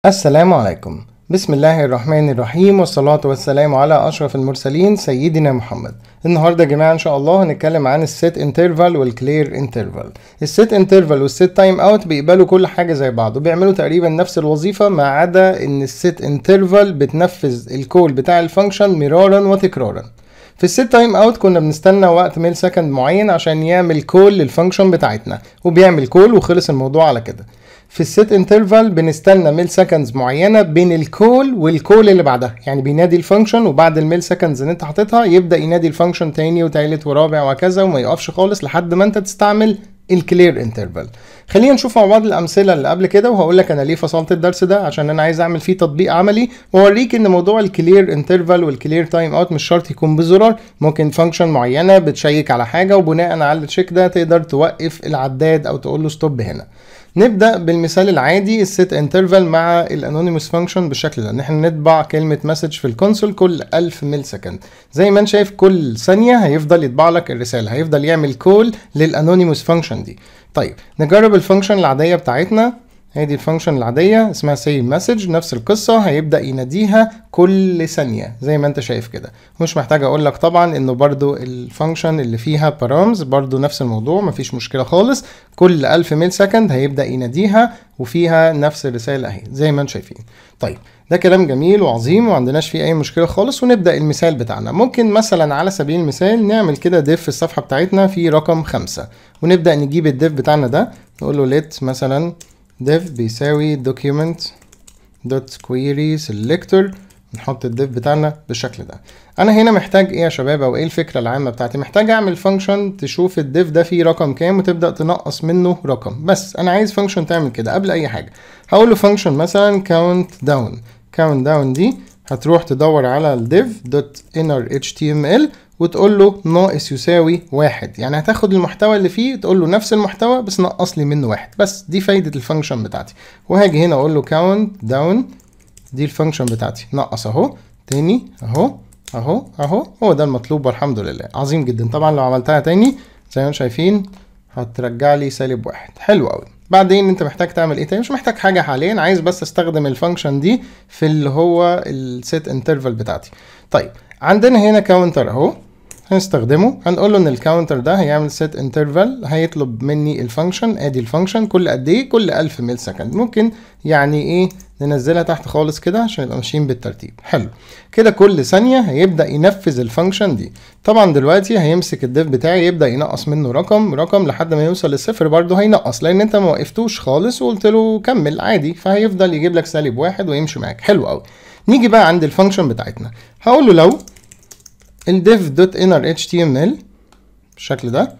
السلام عليكم بسم الله الرحمن الرحيم والصلاة والسلام على أشرف المرسلين سيدنا محمد النهاردة يا جماعة إن شاء الله هنتكلم عن السيت انترفال والكلير انترفال السيت انترفال والسيت تايم اوت بيقبلوا كل حاجة زي بعض وبيعملوا تقريبا نفس الوظيفة ما عدا إن السيت انترفال بتنفذ الكول بتاع الفانكشن مرارا وتكرارا في السيت تايم اوت كنا بنستنى وقت ميل سكند معين عشان يعمل كول للفانكشن بتاعتنا وبيعمل كول وخلص الموضوع على كده في السيت انترفال بنستنى ميل سكندز معينه بين الكول والكول اللي بعدها يعني بينادي الفانكشن وبعد الميل سكندز اللي انت حاططها يبدا ينادي الفانكشن تاني وتالت ورابع وهكذا وما يقفش خالص لحد ما انت تستعمل الكلير انترفال خلينا نشوف مع بعض الامثله اللي قبل كده وهقول لك انا ليه فصلت الدرس ده عشان انا عايز اعمل فيه تطبيق عملي واوريك ان موضوع الكلير انترفال والكلير تايم اوت مش شرط يكون بزرار ممكن فانكشن معينه بتشيك على حاجه وبناء على التشيك ده تقدر توقف العداد او تقول له ستوب هنا نبدا بالمثال العادي السيت انترفال مع الانونيموس فانكشن بالشكل ده ان احنا نطبع كلمه مسج في الكونسول كل 1000 ميل سكند زي ما انت شايف كل ثانيه هيفضل يطبع لك الرساله هيفضل يعمل كول للانونيموس فانكشن دي طيب نجرب الفانكشن العاديه بتاعتنا هي دي الفانكشن العادية اسمها سي مسج نفس القصة هيبدأ يناديها كل ثانية زي ما انت شايف كده مش محتاج اقول لك طبعا انه برضو الفانكشن اللي فيها بارامز برضو نفس الموضوع مفيش مشكلة خالص كل 1000 ميل سكند هيبدأ يناديها وفيها نفس الرسالة اهي زي ما انتم شايفين طيب ده كلام جميل وعظيم ومعندناش فيه اي مشكله خالص ونبدا المثال بتاعنا ممكن مثلا على سبيل المثال نعمل كده ديف في الصفحه بتاعتنا في رقم خمسة ونبدا نجيب الديف بتاعنا ده نقول له let مثلا div بيساوي document dot query selector نحط الديف بتاعنا بالشكل ده انا هنا محتاج ايه يا شباب او ايه الفكره العامه بتاعتي محتاج اعمل فانكشن تشوف الديف ده فيه رقم كام وتبدا تنقص منه رقم بس انا عايز فانكشن تعمل كده قبل اي حاجه هقول له فانكشن مثلا count down count down دي هتروح تدور على الديف دوت inner html وتقول له ناقص يساوي واحد يعني هتاخد المحتوى اللي فيه تقول له نفس المحتوى بس نقص لي منه واحد بس دي فايدة الفانكشن بتاعتي وهاجي هنا اقول له count down دي الفانكشن بتاعتي نقص اهو تاني اهو اهو اهو هو ده المطلوب والحمد لله عظيم جدا طبعا لو عملتها تاني زي ما انتم شايفين هترجع لي سالب واحد حلو قوي بعدين انت محتاج تعمل ايه تاني مش محتاج حاجه حاليا عايز بس استخدم الفانكشن دي في اللي هو السيت انترفال بتاعتي طيب عندنا هنا كاونتر اهو هنستخدمه هنقول له ان الكاونتر ده هيعمل سيت انترفال هيطلب مني الفانكشن ادي الفانكشن كل قد ايه كل 1000 ميل سكند ممكن يعني ايه ننزلها تحت خالص كده عشان نبقى ماشيين بالترتيب حلو كده كل ثانيه هيبدا ينفذ الفانكشن دي طبعا دلوقتي هيمسك الديف بتاعي يبدا ينقص منه رقم رقم لحد ما يوصل للصفر برده هينقص لان انت ما وقفتوش خالص وقلت له كمل عادي فهيفضل يجيب لك سالب واحد ويمشي معاك حلو قوي نيجي بقى عند الفانكشن بتاعتنا هقول له لو الديف دوت انر اتش تي ام ال بالشكل ده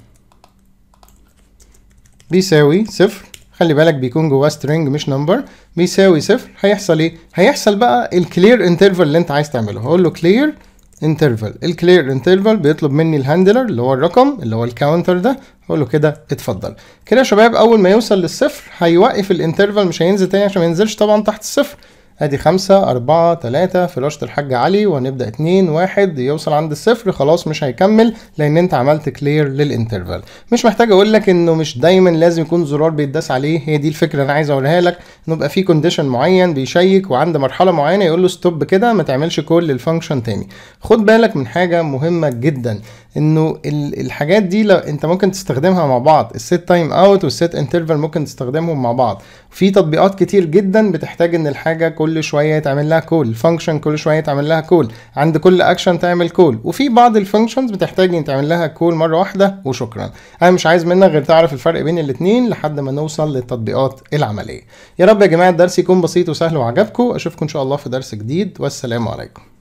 بيساوي صفر خلي بالك بيكون جواه سترينج مش نمبر بيساوي صفر هيحصل ايه هيحصل بقى الكلير انترفال اللي انت عايز تعمله هقول له كلير انترفال الكلير انترفال بيطلب مني الهاندلر اللي هو الرقم اللي هو الكاونتر ده اقول له كده اتفضل كده يا شباب اول ما يوصل للصفر هيوقف الانترفال مش هينزل تاني عشان ما ينزلش طبعا تحت الصفر ادي خمسة أربعة تلاتة فراشة الحاج علي وهنبدأ اتنين واحد يوصل عند الصفر خلاص مش هيكمل لأن أنت عملت كلير للانترفال مش محتاج أقول لك إنه مش دايما لازم يكون زرار بيتداس عليه هي دي الفكرة اللي أنا عايز أقولها لك إنه يبقى في كونديشن معين بيشيك وعند مرحلة معينة يقول له ستوب كده ما تعملش كول للفانكشن تاني خد بالك من حاجة مهمة جدا انه الحاجات دي لو انت ممكن تستخدمها مع بعض السيت تايم اوت والسيت انترفال ممكن تستخدمهم مع بعض في تطبيقات كتير جدا بتحتاج ان الحاجه كل شويه يتعمل لها كول فانكشن كل شويه يتعمل لها كول عند كل اكشن تعمل كول وفي بعض الفانكشنز بتحتاج ان تعمل لها كول مره واحده وشكرا انا مش عايز منك غير تعرف الفرق بين الاثنين لحد ما نوصل للتطبيقات العمليه يا رب يا جماعه الدرس يكون بسيط وسهل وعجبكم اشوفكم ان شاء الله في درس جديد والسلام عليكم